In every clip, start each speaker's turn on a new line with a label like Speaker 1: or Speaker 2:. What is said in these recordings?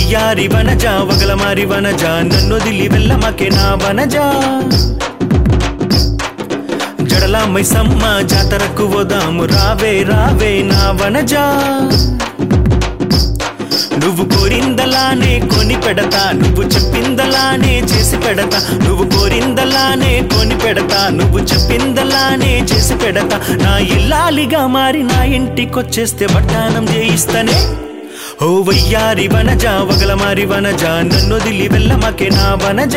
Speaker 1: వయ్యారి వనజ వగలమారి వనజ నన్నొదిలి వెళ్ళమకే నా వనజ జడలామై సమ్మ జాతరకు వదాము రావే రావే నా వనజ నువ్వు కోరిందలానే కొని పెడతా నువ్వు చెప్పిందలానే చేసి పెడతా నువ్వు కోరిందలానే కొని పెడతా నువ్వు చెప్పిందలానే చేసి పెడతా నా ఇల్లాలిగా మారి నా ఇంటికొచ్చేస్తే వడ్డానం చేయిస్తనే ఓ వయ్యారి వనజ వగలమారి వనజ నన్నొదిలి వెళ్ళమకే నా వనజ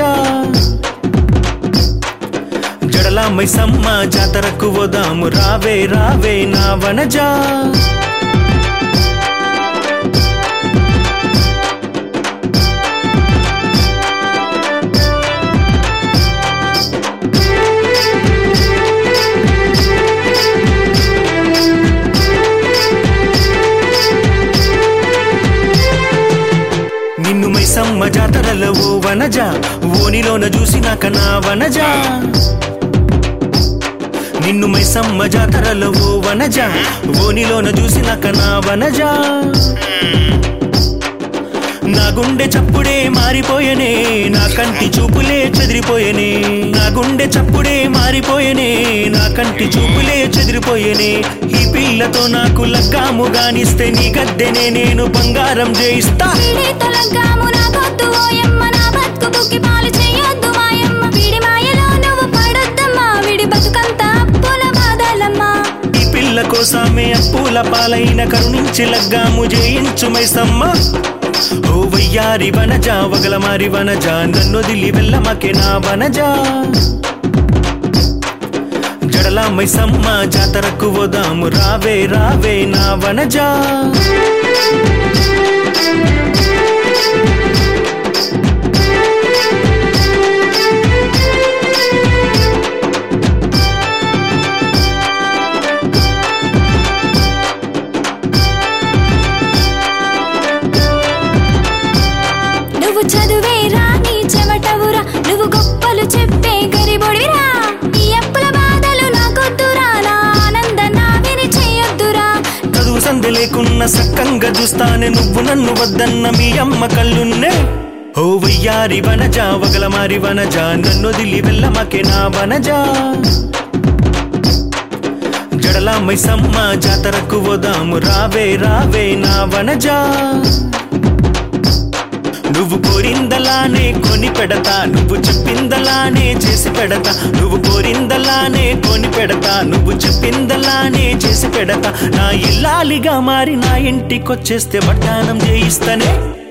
Speaker 1: జడలామై సమ్మ జాతరకు వదాము రావే రావే నా వనజ నిన్ను మైసమ్మ జాతరలో ఓ వనజ ఓనిలోన చూసినాక నా వనజ నిన్ను మైసమ్మ జాతరలో ఓ వనజ ఓనిలోన చూసినాక నా వనజ నా గుండె చప్పుడే మారిపోయనే నా కంటి చూపులే చెదిరిపోయనే నా గుండె చప్పుడే మారిపోయనే నా కంటి చూపులే చెదిరిపోయనే ఈ పిల్లతో నాకు లగ్గాము గానిస్తే నీ గద్దెనే నేను బంగారం చేయిస్తా
Speaker 2: వీడి తొలగాము నా గొద్దు ఓయమ్మ నా బతుకు బుక్కి పాలు చేయొద్దు మాయమ్మ వీడి మాయలో నువ్వు పడొద్దమ్మా వీడి బతుకంతా అప్పుల బాధలమ్మా
Speaker 1: ఈ పిల్ల కోసమే అప్పుల పాలైన కరుణించి లగ్గాము జయించు మైసమ్మ ఓ వయ్యారి వనజ వగలమారి వనజ నన్నొదిలి వెళ్ళమకే నా వనజ జడలా మైసమ్మ జాతరకు వదాము రావే రావే నా వనజ
Speaker 2: నువ్వు చదువే రాని చెమటవురా నువ్వు గొప్పలు చెప్పే గరిబొడిరా ఈ అప్పుల బాధలు నాకొద్దురా నా ఆనంద నా విని చేయొద్దురా
Speaker 1: చదువు సంధి లేకున్న సక్కంగా చూస్తానే నువ్వు నన్ను వద్దన్న మీ అమ్మ కళ్ళున్నే ఓ వయ్యారి వనజ వగలమారి వనజ నన్నొదిలి వెళ్ళమకే నా వనజ జడలా మైసమ్మ జాతరకు వదాము రావే రావే నా వనజ నువ్వు కోరిందలానే కొని పెడతా నువ్వు చెప్పిందలానే చేసి పెడతా నువ్వు కోరిందలానే కొని పెడతా నువ్వు చెప్పిందలానే చేసి పెడతా నా ఇల్లాలిగా మారి నా ఇంటికొచ్చేస్తే వడ్డానం చేయిస్తనే